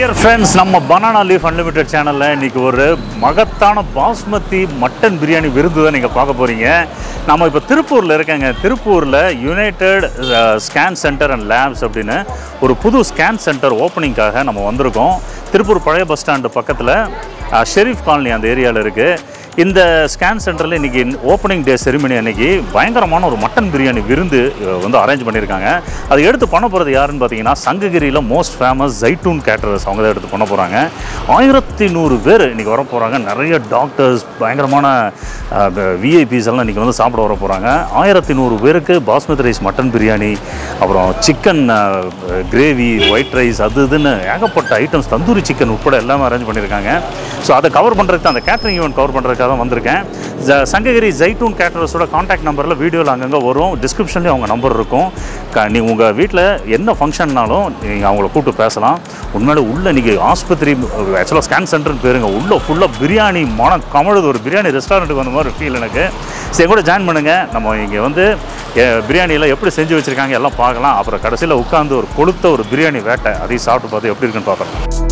Dear friends நம்ம banana leaf unlimited சேனலில் இன்றைக்கி ஒரு மகத்தான பாஸ்மதி மட்டன் பிரியாணி விருந்து தான் நீங்கள் பார்க்க போகிறீங்க நம்ம இப்போ திருப்பூரில் இருக்கேங்க திருப்பூரில் united scan centre and labs அப்படின்னு ஒரு புது ஸ்கேன் சென்டர் ஓப்பனிங்காக நம்ம வந்திருக்கோம் திருப்பூர் பழைய பஸ் ஸ்டாண்டு பக்கத்தில் ஷெரீஃப் காலனி அந்த ஏரியாவில் இருக்குது இந்த ஸ்கேன் சென்டரில் இன்றைக்கி ஓப்பனிங் டே செரிமனி அன்னைக்கு பயங்கரமான ஒரு மட்டன் பிரியாணி விருந்து அஹ், வந்து அரேஞ்ச் பண்ணியிருக்காங்க அதை எடுத்து பண்ண போகிறது யாருன்னு பார்த்தீங்கன்னா சங்ககிரியில் மோஸ்ட் ஃபேமஸ் ஜைட்டூன் கேட்டரர்ஸ் அவங்க தான் எடுத்து பண்ண போகிறாங்க ஆயிரத்தி நூறு பேர் இன்றைக்கி வர போகிறாங்க நிறைய டாக்டர்ஸ் பயங்கரமான விஐபிஸ் எல்லாம் இன்றைக்கி வந்து சாப்பிட வர போகிறாங்க ஆயிரத்தி நூறு பேருக்கு பாஸ்மதி ரைஸ் மட்டன் பிரியாணி அப்புறம் சிக்கன் கிரேவி ஒயிட் ரைஸ் அது இதுன்னு ஏகப்பட்ட ஐட்டம்ஸ் தந்தூரி சிக்கன் உட்பட எல்லாமே அரேஞ்ச் பண்ணியிருக்காங்க ஸோ அதை கவர் பண்ணுறதுக்கு தான் அந்த கேட்டரிங் ஈவெண்ட் கவர் பண்ணுறதுக்காக தான் வந்திருக்கேன் ஜ- சங்ககிரி ஜைட்டூன் கேட்டரர்ஸோட காண்டாக்ட் நம்பரில் வீடியோவில் அங்கங்கே வரும் டிஸ்கிரிப்ஷன்லேயும் அவங்க நம்பர் இருக்கும் க நீ உங்கள் வீட்டில் என்ன ஃபங்க்ஷன்னாலும் நீங்கள் அவங்கள கூப்பிட்டு பேசலாம் உண்மையிலே உள்ள இன்றைக்கி ஆஸ்பத்திரி ஆக்சுவலாக ஸ்கேன் சென்டர்னு பேருங்க உள்ள ஃபுல்லாக பிரியாணி மனம் கமழுது ஒரு பிரியாணி ரெஸ்டாரண்ட்டுக்கு வந்த மாதிரி ஃபீல் எனக்கு சரி கூட ஜாயின் பண்ணுங்கள் நம்ம இங்கே வந்து எ- பிரியாணியெல்லாம் எப்படி செஞ்சு வச்சுருக்காங்க எல்லாம் பார்க்கலாம் அப்புறம் கடைசியில் உட்காந்து ஒரு கொளுத்த ஒரு பிரியாணி வேட்டை அதையும் சாப்பிட்டு பார்த்து எப்படி இருக்குன்னு பார்க்கலாம்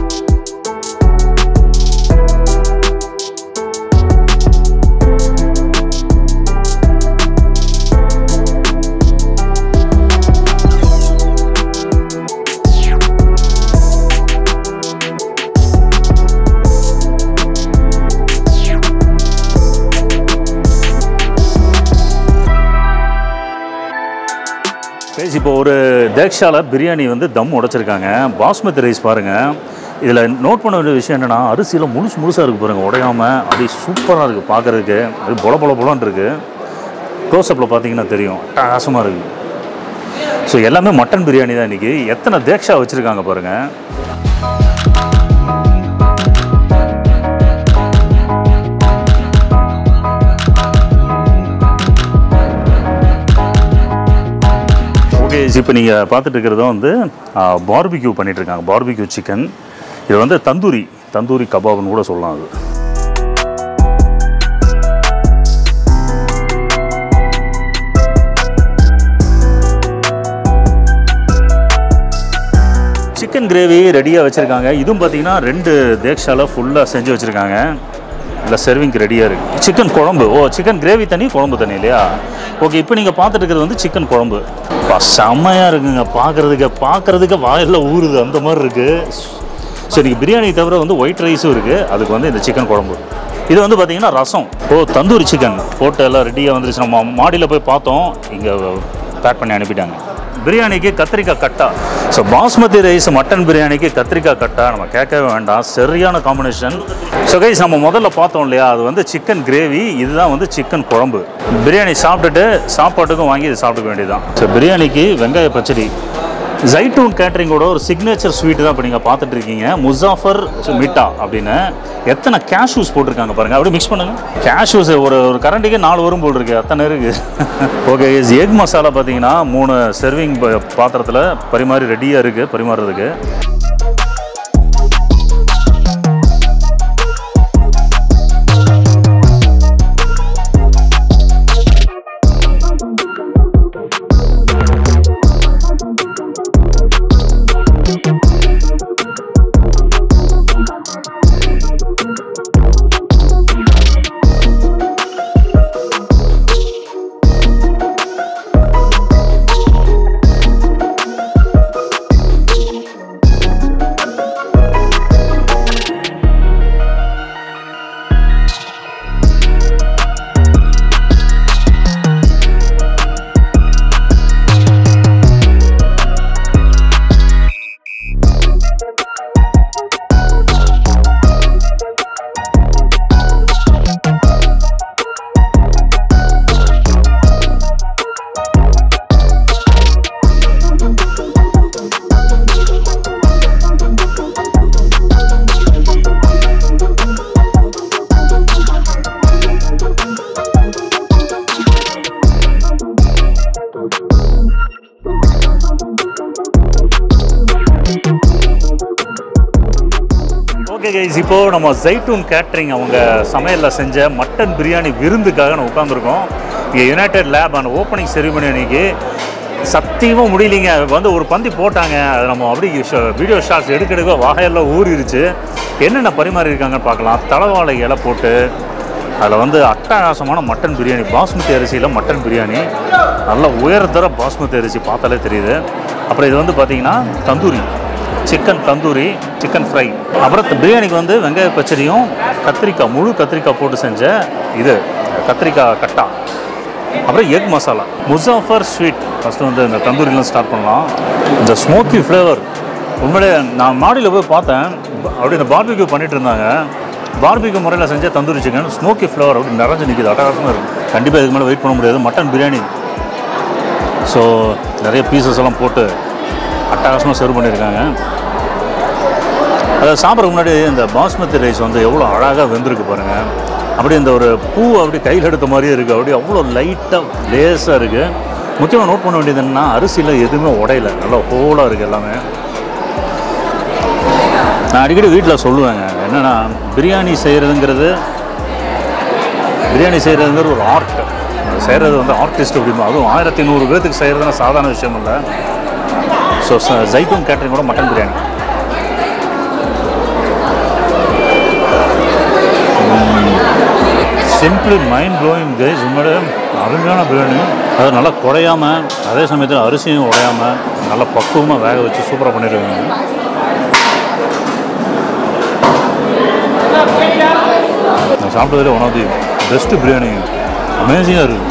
பேசி இப்போ ஒரு தேக்ஷால பிரியாணி வந்து தம் உடைச்சிருக்காங்க பாஸ்மதி ரைஸ் பாருங்கள் இதில் நோட் பண்ண வேண்டிய விஷயம் என்னென்னா அரிசியில் முழுசு முழுசாக இருக்குது பாருங்கள் உடையாமல் அப்படியே சூப்பராக இருக்குது பார்க்குறதுக்கு அது பொல பொல பொலன்னு இருக்குது க்ளோஸ்அப்பில் பார்த்தீங்கன்னா தெரியும் அட்டகாசமாக இருக்குது ஸோ எல்லாமே மட்டன் பிரியாணி தான் இன்றைக்கி எத்தனை தேக்ஷா வச்சுருக்காங்க பாருங்கள் ஓகே இப்போ நீங்கள் பார்த்துட்டு இருக்கிறது வந்து பார்பிக்யூ பண்ணிட்டு இருக்காங்க பார்பிக்யூ சிக்கன் இது வந்து தந்தூரி தந்தூரி கபாப்னு கூட சொல்லலாம் அது சிக்கன் கிரேவி ரெடியாக வச்சுருக்காங்க இதுவும் பார்த்தீங்கன்னா ரெண்டு தேக்ஷால ஃபுல்லாக செஞ்சு வச்சுருக்காங்க இல்லை சர்விங்க்கு ரெடியாக இருக்குது சிக்கன் குழம்பு ஓ சிக்கன் கிரேவி தனி குழம்பு தனி இல்லையா ஓகே இப்போ நீங்கள் பார்த்துட்டு இருக்கிறது வந்து சிக்கன் குழம்பு பா செம்மையாக இருக்குங்க பார்க்குறதுக்கு பார்க்குறதுக்கு வாயில் ஊறுது அந்த மாதிரி இருக்குது ஸோ இன்றைக்கி பிரியாணி தவிர வந்து ஒயிட் ரைஸும் இருக்குது அதுக்கு வந்து இந்த சிக்கன் குழம்பு இது வந்து பார்த்தீங்கன்னா ரசம் ஓ தந்தூரி சிக்கன் போட்டு எல்லாம் ரெடியாக வந்துருச்சு நம்ம மாடியில் போய் பார்த்தோம் இங்கே பேக் பண்ணி அனுப்பிட்டாங்க பிரியாணிக்கு கத்திரிக்காய் கட்டா ஸோ பாஸ்மதி ரைஸ் மட்டன் பிரியாணிக்கு கத்திரிக்காய் கட்டா நம்ம கேட்கவே வேண்டாம் சரியான காம்பினேஷன் ஸோ கைஸ் நம்ம முதல்ல பார்த்தோம் இல்லையா அது வந்து சிக்கன் கிரேவி இதுதான் வந்து சிக்கன் குழம்பு பிரியாணி சாப்பிட்டுட்டு சாப்பாட்டுக்கும் வாங்கி இது சாப்பிட்டுக்க வேண்டியதுதான் ஸோ பிரியாணிக்கு வெங்காய பச்சடி ஜைட்டூன் கேட்டரிங்கோட ஒரு சிக்னேச்சர் ஸ்வீட் தான் இப்போ நீங்கள் பார்த்துட்டு இருக்கீங்க முசாஃபர் மிட்டா அப்படின்னு எத்தனை கேஷ்யூஸ் போட்டிருக்காங்க பாருங்க அப்படியே மிக்ஸ் பண்ணுங்க கேஷ்யூஸ் ஒரு ஒரு கரண்டிக்கு நாலு வரும் போல் இருக்கு அத்தனை இருக்கு ஓகே எக் மசாலா பார்த்தீங்கன்னா மூணு சர்விங் பாத்திரத்தில் பரிமாறி ரெடியாக இருக்குது பரிமாறுறதுக்கு ஓகே கைஸ் இப்போ நம்ம ஜைட்டூன் கேட்ரிங் அவங்க சமையலில் செஞ்ச மட்டன் பிரியாணி விருந்துக்காக நம்ம உட்காந்துருக்கோம் இங்கே யுனைடெட் லேப் அந்த ஓப்பனிங் செரிமனி அன்னைக்கு சத்தியமாக முடியலைங்க வந்து ஒரு பந்தி போட்டாங்க அது நம்ம அப்படி வீடியோ ஷாட்ஸ் எடுக்க எடுக்க வாகையெல்லாம் ஊறிடுச்சு என்னென்ன பரிமாறி இருக்காங்கன்னு பார்க்கலாம் தலைவாழை இலை போட்டு அதில் வந்து அட்டகாசமான மட்டன் பிரியாணி பாஸ்மதி அரிசியில் மட்டன் பிரியாணி நல்ல உயர்தர பாஸ்மதி அரிசி பார்த்தாலே தெரியுது அப்புறம் இது வந்து பார்த்தீங்கன்னா tandoori chicken tandoori chicken fry அப்புறம் இந்த பிரியாணிக்கு வந்து வெங்காய பச்சடியும் கத்திரிக்காய் முழு கத்திரிக்காய் போட்டு செஞ்ச இது கத்திரிக்காய் கட்டா அப்புறம் egg masala Muzaffar sweet first வந்து இந்த தந்தூரிலாம் ஸ்டார்ட் பண்ணலாம் இந்த ஸ்மோக்கி ஃப்ளேவர் உண்மையிலே நான் மாடியில் போய் பார்த்தேன் அப்படி இந்த பார்பிக்யூ பண்ணிட்டு இருந்தாங்க பார்பிக்யூ முறையில் செஞ்ச தந்தூரி சிக்கன் ஸ்மோக்கி ஃப்ளேவர் அப்படி நிறைஞ்சு நிற்கிது அட்டகாசமாக இருக்கும் கண்டிப்பாக இதுக்கு மேலே வெயிட் பண்ண முடியாது மட்டன் பிரியாணி ஸோ நிறைய பீசஸ் எல்லாம் போட்டு அட்டகாசமாக சர்வ் பண்ணியிருக்காங்க அதை சாப்பிட்றதுக்கு முன்னாடி இந்த பாஸ்மதி ரைஸ் வந்து எவ்வளோ அழகாக வெந்திருக்கு பாருங்கள் அப்படி இந்த ஒரு பூ அப்படி கையில் எடுத்த மாதிரியே இருக்குது அப்படி அவ்வளோ லைட்டாக லேஸாக இருக்குது முக்கியமாக நோட் பண்ண வேண்டியது என்னன்னா அரிசியில் எதுவுமே உடையல நல்லா ஹோலாக இருக்குது எல்லாமே நான் அடிக்கடி வீட்டில் சொல்லுவேங்க என்னென்னா பிரியாணி செய்கிறதுங்கிறது பிரியாணி செய்கிறதுங்கிறது ஒரு ஆர்ட் அது செய்கிறது வந்து ஆர்டிஸ்ட் அப்படிமா அதுவும் ஆயிரத்தி நூறு பேர்த்துக்கு செய்கிறதுனா சாதாரண விஷயம் இல்லை ஸோ ஜைத்தூன் கேட்டரிங்கோட mutton biryani simply mind blowing guys உண்மையோட அருமையான பிரியாணி அது நல்லா குறையாம அதே சமயத்தில் அரிசியும் உடையாம நல்லா பக்குவமாக வேக வச்சு சூப்பராக பண்ணியிருக்காங்க நான் சாப்பிட்டதுல one of the best biryani அமேசிங்காக இருக்குது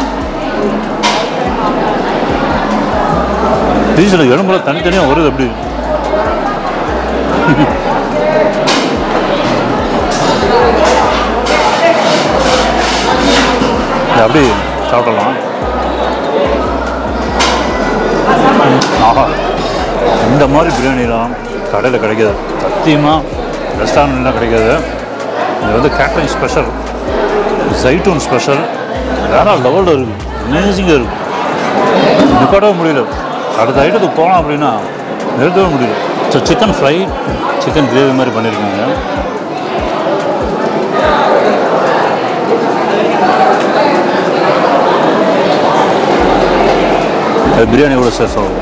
பீஸில் எலும்புல தனித்தனியாக வருது அப்படி இது அப்படி சாப்பிடலாம் ஆஹா இந்த மாதிரி பிரியாணிலாம் கடையில் கிடைக்காது சத்தியமாக ரெஸ்டாரண்ட்லாம் கிடைக்காது இது வந்து கேட்டரிங் ஸ்பெஷல் ஜைட்டூன் ஸ்பெஷல் வேற லெவலில் இருக்குது அமேசிங்காக இருக்குது நிப்பாட்டவே முடியல அடுத்த ஐட்டத்துக்கு போகலாம் அப்படின்னா நிறுத்தவே முடியல so chicken fry chicken gravy மாதிரி பண்ணியிருக்காங்க அது பிரியாணியோட சேர்ஸ் ஆகும்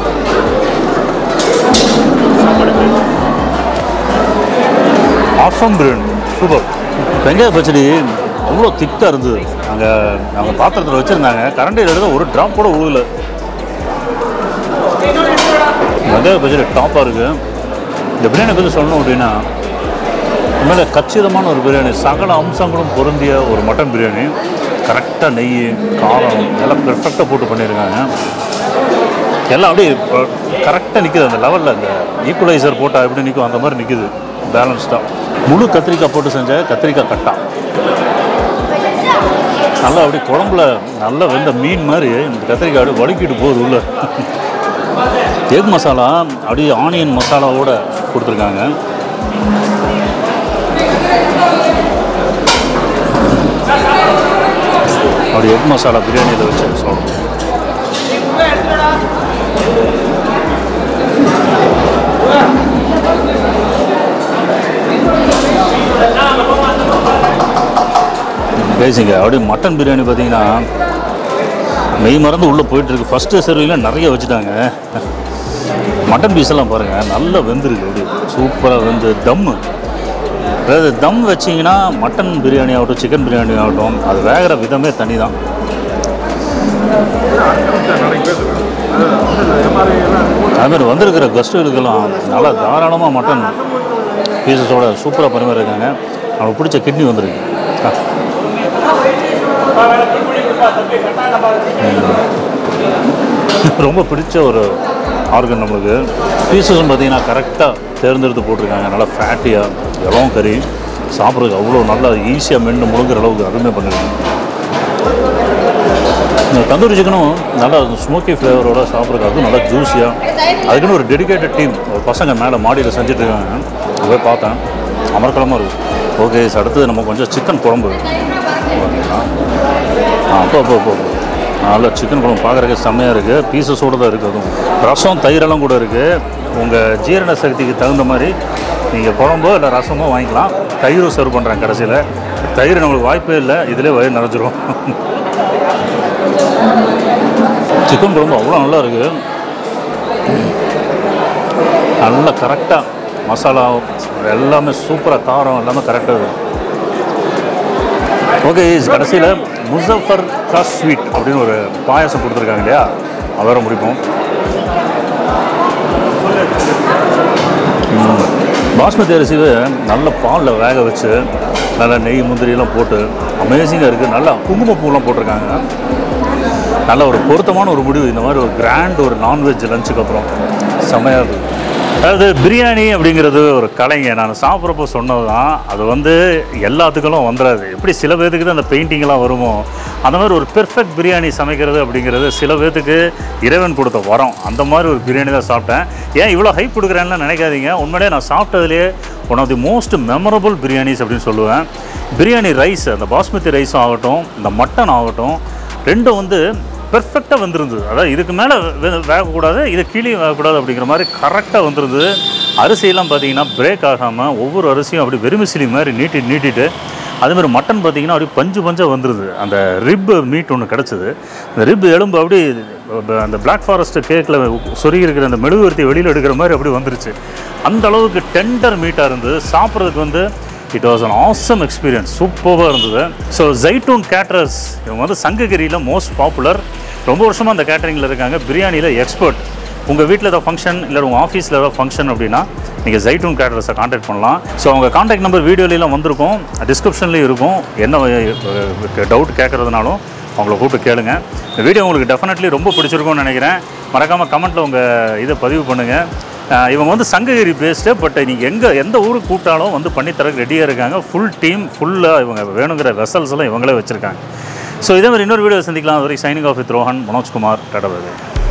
ஆசம் பிரியாணி சூப்பர் வெங்காய பச்சடி அவ்வளோ திக்காக இருந்தது அங்கே அவங்க பாத்திரத்தில் வச்சுருந்தாங்க கரண்டியில் எடுத்து ஒரு ட்ராப் கூட உழுகல வெங்காய பச்சடி டாப்பாக இருக்குது இந்த பிரியாணி பற்றி சொல்லணும் அப்படின்னா உண்மையில கச்சிதமான ஒரு பிரியாணி சகல அம்சங்களும் பொருந்திய ஒரு மட்டன் பிரியாணி கரெக்டாக நெய் காரம் எல்லாம் பெர்ஃபெக்டாக போட்டு பண்ணியிருக்காங்க எல்லாம் அப்படியே கரெக்டாக நிற்குது அந்த லெவலில் அந்த ஈக்குவலைசர் போட்டால் எப்படி நிற்கும் அந்த மாதிரி நிற்குது பேலன்ஸ்டாக முழு கத்திரிக்காய் போட்டு செஞ்ச கத்திரிக்காய் கட்டா நல்லா அப்படியே குழம்புல நல்லா வெந்த மீன் மாதிரி இந்த கத்திரிக்காய் அப்படியே வழுக்கிட்டு போகுது உள்ள எக் மசாலா அப்படியே ஆனியன் மசாலாவோட கொடுத்துருக்காங்க அப்படி எக் மசாலா பிரியாணியில் வச்சு சாப்பிடும் பேசிங்க அப்படியே மட்டன் பிரியாணி பார்த்தீங்கன்னா மெய் மறந்து உள்ளே போயிட்டுருக்கு ஃபஸ்ட்டு சர்வியில் நிறைய வச்சுட்டாங்க மட்டன் பீஸ் எல்லாம் பாருங்கள் நல்லா வெந்திருக்கு அப்படியே சூப்பராக வெந்து தம்மு அதாவது தம் வச்சிங்கன்னா மட்டன் பிரியாணி ஆகட்டும் சிக்கன் பிரியாணி ஆகட்டும் அது வேகிற விதமே தனி தான் அதுமாதிரி வந்திருக்கிற கெஸ்ட்டுகளுக்கெல்லாம் நல்லா தாராளமாக மட்டன் பீசஸோட சூப்பராக பரிமாறிருக்காங்க அவனுக்கு பிடிச்ச கிட்னி வந்திருக்கு ரொம்ப பிடிச்ச ஒரு ஆர்கன் நம்மளுக்கு பீசஸும் பார்த்தீங்கன்னா கரெக்டாக தேர்ந்தெடுத்து போட்டிருக்காங்க நல்லா ஃபேட்டியாக இளம் கறி சாப்பிட்றதுக்கு அவ்வளோ நல்லா ஈஸியாக மென்று முழுங்குற அளவுக்கு அருமையாக பண்ணிருக்காங்க இந்த தந்தூரி சிக்கனும் நல்லா ஸ்மோக்கி ஃப்ளேவரோட சாப்பிட்றதுக்கு அதுவும் நல்லா ஜூஸியாக அதுக்குன்னு ஒரு டெடிகேட்டட் டீம் ஒரு பசங்க மேலே மாடியில் செஞ்சுட்டு இருக்காங்க அதை போய் பார்த்தேன் அமர்க்கலமாக இருக்கும் ஓகே அடுத்தது நம்ம கொஞ்சம் சிக்கன் குழம்பு ஆ அப்போ அப்போ அப்போ நல்லா சிக்கன் குழம்பு பார்க்குறதுக்கு செம்மையாக இருக்குது பீசஸோடு தான் இருக்குது அதுவும் ரசம் தயிரெல்லாம் கூட இருக்குது உங்கள் ஜீரண சக்திக்கு தகுந்த மாதிரி நீங்கள் குழம்போ இல்லை ரசமோ வாங்கிக்கலாம் தயிரும் சர்வ் பண்ணுறேன் கடைசியில் தயிர் நம்மளுக்கு வாய்ப்பே இல்லை இதிலே வயிறு நிறைஞ்சிரும் சிக்கன் குழம்பு அவ்வளோ நல்லா இருக்குது நல்லா கரெக்டாக மசாலா எல்லாமே சூப்பராக காரம் எல்லாமே கரெக்டாக இருக்குது ஓகே கடைசியில் முசஃபர் கா ஸ்வீட் அப்படின்னு ஒரு பாயாசம் கொடுத்துருக்காங்க இல்லையா அதோட முடிப்போம் ம். பாஸ்மதி அரிசியை நல்ல பாலில் வேக வச்சு நல்லா நெய் முந்திரியெல்லாம் போட்டு அமேசிங்காக இருக்குது நல்லா குங்குமப்பூலாம் போட்டிருக்காங்க நல்ல ஒரு பொருத்தமான ஒரு முடிவு இந்த மாதிரி ஒரு கிராண்ட் ஒரு நான்வெஜ் லஞ்சுக்கு அப்புறம் செமையாக இருக்குது அதாவது பிரியாணி அப்படிங்கிறது ஒரு கலைங்க நான் சாப்பிட்றப்போ சொன்னது தான் அது வந்து எல்லாத்துக்கும் வந்துடாது எப்படி சில பேர்த்துக்கு தான் அந்த பெயிண்டிங்லாம் வருமோ அந்த மாதிரி ஒரு பெர்ஃபெக்ட் பிரியாணி சமைக்கிறது அப்படிங்கிறது சில பேர்த்துக்கு இறைவன் கொடுத்த வரம் அந்த மாதிரி ஒரு பிரியாணி தான் சாப்பிட்டேன் ஏன் இவ்வளோ ஹைப் கொடுக்குறேன்னு நினைக்காதீங்க உண்மையிலே நான் சாப்பிட்டதுலேயே one of the most memorable biryanis அப்படின்னு சொல்லுவேன் பிரியாணி ரைஸ் அந்த பாஸ்மதி ரைஸும் ஆகட்டும் இந்த மட்டன் ஆகட்டும் ரெண்டும் வந்து பெர்ஃபெக்டாக வந்திருந்தது அதாவது இதுக்கு மேலே வேகக்கூடாது இது கீழே வேகக்கூடாது அப்படிங்கிற மாதிரி கரெக்டாக வந்திருந்தது அரிசியெல்லாம் பார்த்தீங்கன்னா பிரேக் ஆகாமல் ஒவ்வொரு அரிசியும் அப்படி வெறுமிசிலி மாதிரி நீட்டி நீட்டிட்டு அதே மாதிரி மட்டன் பார்த்தீங்கன்னா அப்படியே பஞ்சு பஞ்சாக வந்துருது அந்த ரிப் மீட் ஒன்று கிடச்சிது அந்த ரிப் எலும்பு அப்படி அந்த பிளாக் ஃபாரஸ்ட் கேக்கில் சொருகி இருக்கிற அந்த மெழுகுவர்த்தி வெளியில் எடுக்கிற மாதிரி அப்படி வந்துருச்சு அந்த அளவுக்கு டெண்டர் மீட்டாக இருந்தது சாப்பிட்றதுக்கு வந்து it was an awesome experience சூப்பராக இருந்தது ஸோ ஜைட்டூன் கேட்டரர்ஸ் இவங்க வந்து சங்ககிரியில் மோஸ்ட் பாப்புலர் ரொம்ப வருஷமாக அந்த கேட்டரிங்கில் இருக்காங்க பிரியாணியில் எக்ஸ்பர்ட் உங்கள் வீட்டில் ஏதாவது ஃபங்க்ஷன் இல்லை உங்கள் ஆஃபீஸில் ஏதாவது ஃபங்க்ஷன் அப்படின்னா நீங்கள் ஜைட்டூன் கேட்டரர்ஸை காண்டாக்ட் பண்ணலாம் ஸோ அவங்க காண்டாக்ட் நம்பர் வீடியோலாம் வந்திருக்கும் டிஸ்கிரிப்ஷன்லேயும் இருக்கும் என்ன டவுட் கேட்குறதுனாலும் அவங்கள கூப்பிட்டு கேளுங்க இந்த வீடியோ உங்களுக்கு டெஃபினெட்லி ரொம்ப பிடிச்சிருக்கும்னு நினைக்கிறேன் மறக்காமல் கமெண்ட்டில் உங்கள் இதை பதிவு பண்ணுங்கள் ஆஹ் இவங்க வந்து சங்ககிரி பேஸ்டு பட் நீங்கள் எங்கே எந்த ஊருக்கு கூப்பிட்டாலும் வந்து பண்ணித்தரக்கு ரெடியாக இருக்காங்க ஃபுல் டீம் ஃபுல்லாக இவங்க வேணுங்கிற வெசல்ஸ் எல்லாம் இவங்களே வச்சுருக்காங்க ஸோ இதே மாதிரி இன்னொரு வீடியோ சந்திக்கலாம் வரை signing off with Rohan Manojkumar டாடா பாய்